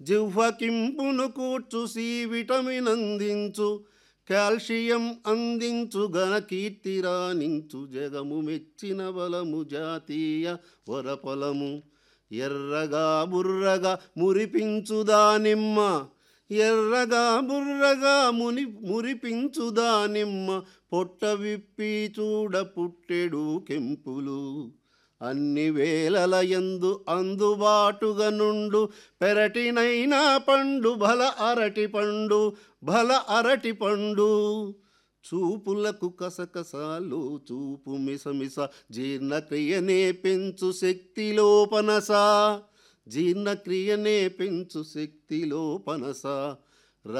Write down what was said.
జిహ్వకింపును కూర్చు C vitamin అందించు calcium అందించు ఘన కీర్తి రాణించు జగము మెచ్చిన బలము జాతీయ వరపలము ఎర్రగా బుర్రగా మురిపించు దానిమ్మ ఎర్రగా బుర్రగా ముని మురిపించు దానిమ్మ పొట్ట విప్పి చూడ పుట్టెడు కెంపులు అన్ని వేళల యందు అందుబాటుగా నుండు పెరటినైనా పండు బల అరటి పండు బల అరటి పండు చూపులకు కసకసాలు చూపు మిసమిస జీర్ణక్రియనే పెంచు శక్తిలో పనస జీర్ణక్రియనే పెంచు శక్తిలో పనస